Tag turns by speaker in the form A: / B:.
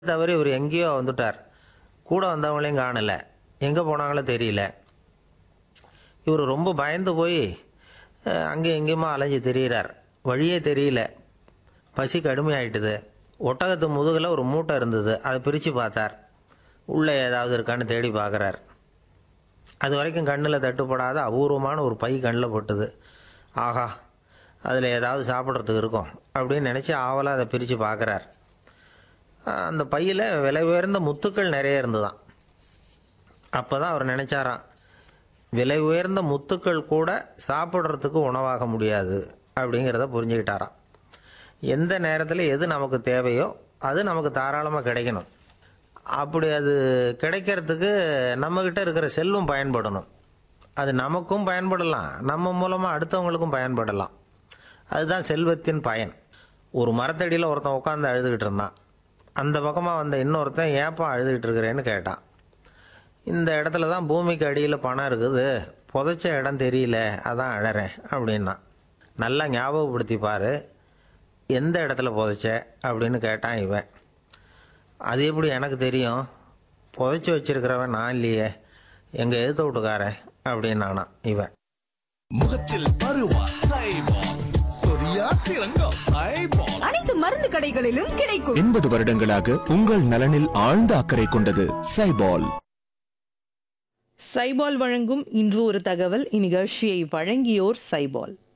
A: தவிர இவர் எங்கேயோ வந்துட்டார் கூட வந்தவங்களையும் காணல எங்கே போனாங்களோ தெரியல இவர் ரொம்ப பயந்து போய் அஹ், அங்கேயும் எங்கேயுமா அலைஞ்சு திரியிறார் வழியே தெரியல பசி கடுமையாயிட்டுது ஒட்டகத்து முதுகில் ஒரு மூட்டை இருந்தது அதை பிரித்து பார்த்தார் உள்ளே ஏதாவது இருக்கான்னு தேடி பார்க்குறார் அது வரைக்கும் கண்ணில் தட்டுப்படாத அபூர்வமான ஒரு பை கண்ணில் பட்டுது ஆஹா அதில் ஏதாவது சாப்பிட்றதுக்கு இருக்கும் அப்படின்னு நினச்சி ஆவலாக அதை பிரித்து பார்க்குறார் அந்த பையில் விலை உயர்ந்த முத்துக்கள் நிறைய இருந்துதான் அப்போ தான் அவர் நினச்சாராம் விலை உயர்ந்த முத்துக்கள் கூட சாப்பிட்றதுக்கு உணவாக முடியாது அப்படிங்கிறத புரிஞ்சுக்கிட்டாராம் எந்த நேரத்தில் எது நமக்கு தேவையோ அது நமக்கு தாராளமாக கிடைக்கணும் அப்படி அது கிடைக்கிறதுக்கு நம்மக்கிட்ட இருக்கிற செல்வம் பயன்படணும் அது நமக்கும் பயன்படலாம் நம்ம மூலமாக அடுத்தவங்களுக்கும் பயன்படலாம் அதுதான் செல்வத்தின் பயன் ஒரு மரத்தடியில் ஒருத்தன் உட்காந்து அழுதுகிட்டு இருந்தான் அந்த பக்கமாக வந்த இன்னொருத்தன் ஏப்பா அழுதுகிட்டு இருக்கிறேன்னு கேட்டான் இந்த இடத்துல தான் பூமிக்கு அடியில் பணம் இருக்குது புதைச்ச இடம் தெரியல அதான் அழறேன் அப்படின்னா நல்லா ஞாபகப்படுத்தி பாரு எந்த இடத்துல புதைச்ச அப்படின்னு கேட்டான் இவன் அது எப்படி எனக்கு தெரியும் புதைச்சி வச்சிருக்கிறவன் நான் இல்லையே எங்கள் எதிர்த்த வீட்டுக்காரன் அப்படின்னானா இவன்
B: முகத்தில் பருவா சைபால் சொரியா சிறங்கம் சைபால்
C: அனைத்து மருந்து கடைகளிலும் கிடைக்கும்
D: எண்பது வருடங்களாக உங்கள் நலனில் ஆழ்ந்த அக்கறை கொண்டது சைபால்
E: சைபால் வழங்கும் இன்று ஒரு தகவல் இந்நிகழ்ச்சியை வழங்கியோர் சைபால்